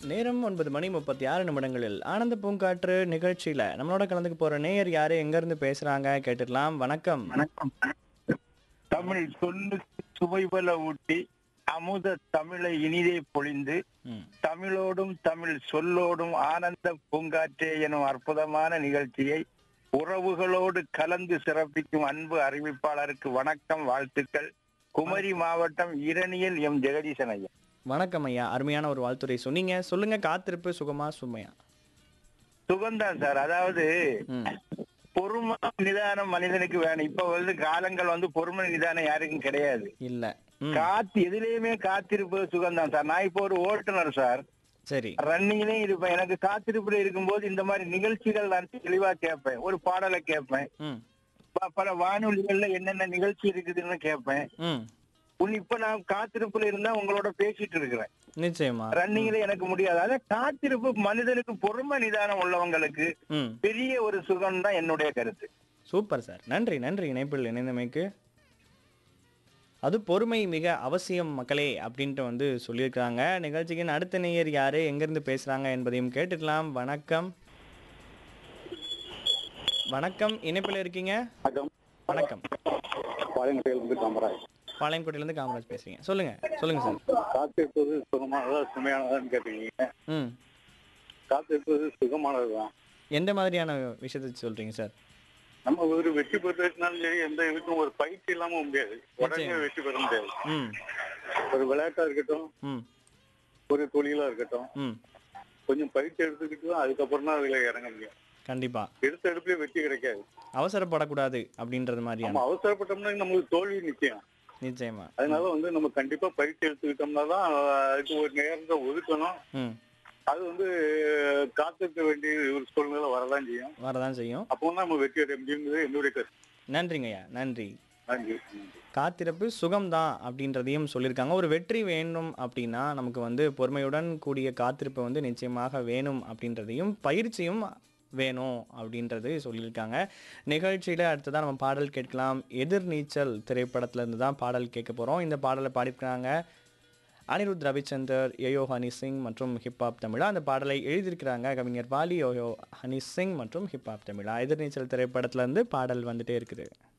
நேரம் ஒன்பது மணி முப்பத்தி ஆறு நிமிடங்களில் ஆனந்த பூங்காற்று நிகழ்ச்சியில நம்மளோட கலந்துக்க போற நேயர் யாரு எங்க இருந்து பேசுறாங்க கேட்டுடலாம் வணக்கம் வணக்கம் தமிழ் சொல்லு சுவைபல ஊட்டி அமுத தமிழை இனிதே பொழிந்து ம், தமிழோடும் தமிழ் சொல்லோடும் ஆனந்த பூங்காற்றே எனும் அற்புதமான நிகழ்ச்சியை உறவுகளோடு கலந்து சிறப்பிக்கும் அன்பு அறிவிப்பாளருக்கு வணக்கம் வாழ்த்துக்கள் குமரி மாவட்டம் இரணியல் எம் ஜெகதீசன் ஐயா வணக்கம் ஐயா அருமையான ஒரு வாழ்த்துறை சொன்னீங்க சொல்லுங்க காத்திருப்பு சுகமா சுமையா சுகந்தான் சார் அதாவது ம், பொறுமை நிதானம் மனிதனுக்கு வேணும் இப்ப வந்து காலங்கள் வந்து பொறுமை நிதானம் யாருக்கும் கிடையாது இல்ல ம், காத்து எதுலயுமே காத்திருப்பது சுகம்தான் சார் நான் இப்போ ஒரு ஓட்டுநர் சார் சரி ரன்னிங்லயும் இருப்பேன் எனக்கு காத்திருப்புல இருக்கும்போது இந்த மாதிரி நிகழ்ச்சிகள் நான் தெளிவா கேட்பேன் ஒரு பாடலை கேட்பேன் ம், ப- பல வானொலிகள்ல என்னென்ன நிகழ்ச்சி இருக்குதுன்னு கேட்பேன் ம், உன் இப்ப நான் காத்திருப்புல இருந்தா உங்களோட பேசிட்டு இருக்கிறேன் நிச்சயமா ரன்னிங்ல எனக்கு முடியாது அதான் காத்திருப்பு மனிதனுக்கு பொறுமை நிதானம் உள்ளவங்களுக்கு ம் பெரிய ஒரு சுகம் தான் என்னுடைய கருத்து சூப்பர் சார் நன்றி நன்றி இணைப்பில் இணைந்தமைக்கு அது பொறுமை மிக அவசியம் மக்களே அப்படின்ட்டு வந்து சொல்லியிருக்காங்க நிகழ்ச்சியின் அடுத்த நேயர் யாரு எங்கிருந்து பேசுறாங்க என்பதையும் கேட்டுக்கலாம் வணக்கம் வணக்கம் இணைப்பில் இருக்கீங்க வணக்கம் வணக்கம் பாளையங்கோட்டையிலிருந்து காமராஜ் பாளையங்கோட்டையிலேருந்து காமராஜ் பேசுறீங்க சொல்லுங்க சொல்லுங்க சார் காத்திருப்பது சுகமானதா சுமையானதான்னு கேட்டீங்க ம் காத்திருப்பது சுகமானதுதான் எந்த மாதிரியான விஷயத்தை சொல்றீங்க சார் நம்ம ஒரு வெற்றி பெற்றதுனாலும் சரி எந்த இதுக்கும் ஒரு பயிற்சி இல்லாம முடியாது உடனே நிச்சயம். வெற்றி பெற முடியாது ம் ஒரு விளையாட்டா இருக்கட்டும் ம் ஒரு தொழிலா இருக்கட்டும் ம் கொஞ்சம் பயிற்சி எடுத்துக்கிட்டு தான் அதுக்கப்புறம் தான் அதுல இறங்க முடியும் கண்டிப்பா எடுத்த எடுப்புலயே வெற்றி கிடைக்காது அவசரப்படக்கூடாது அப்படின்றது நம்ம மாதிரியான அவசரப்பட்டோம்னா நமக்கு தோல்வி நிச்சயம் நிச்சயமா அதனால வந்து நம்ம கண்டிப்பா பயிற்சி எடுத்துக்கிட்டோம்னா தான் அதுக்கு ஒரு நேரத்தை ஒதுக்கணும் ம் அது வந்து காத்திருக்க வேண்டிய ஒரு சூழ்நிலை வரதான் செய்யும் வரதான் செய்யும் அப்போ நம்ம வெற்றி அடைய முடியுங்கிறது என்னுடைய கருத்து நன்றிங்க ஐயா நன்றி நன்றி நன்றி காத்திருப்பு சுகம்தான் அப்படின்றதையும் சொல்லியிருக்காங்க ஒரு வெற்றி வேணும் அப்படின்னா நமக்கு வந்து பொறுமையுடன் கூடிய காத்திருப்பு வந்து நிச்சயமாக வேணும் அப்படின்றதையும் பயிற்சியும் வேணும் அப்படின்றது சொல்லியிருக்காங்க நிகழ்ச்சியில் அடுத்ததான் நம்ம பாடல் கேட்கலாம் எதிர்நீச்சல் திரைப்படத்துல இருந்து தான் பாடல் கேட்க போகிறோம் இந்த பாடலை பாடியிருக்காங்க அனிருத் ரவிச்சந்தர் யோயோ ஹனி சிங் மற்றும் ஹிப்ஹாப் தமிழா அந்த பாடலை எழுதியிருக்கிறாங்க கவிஞர் பாலி யோயோ ஹனி சிங் மற்றும் ஹிப்ஹாப் தமிழா எதிர்நீச்சல் திரைப்படத்துல இருந்து பாடல் வந்துட்டே இருக்குது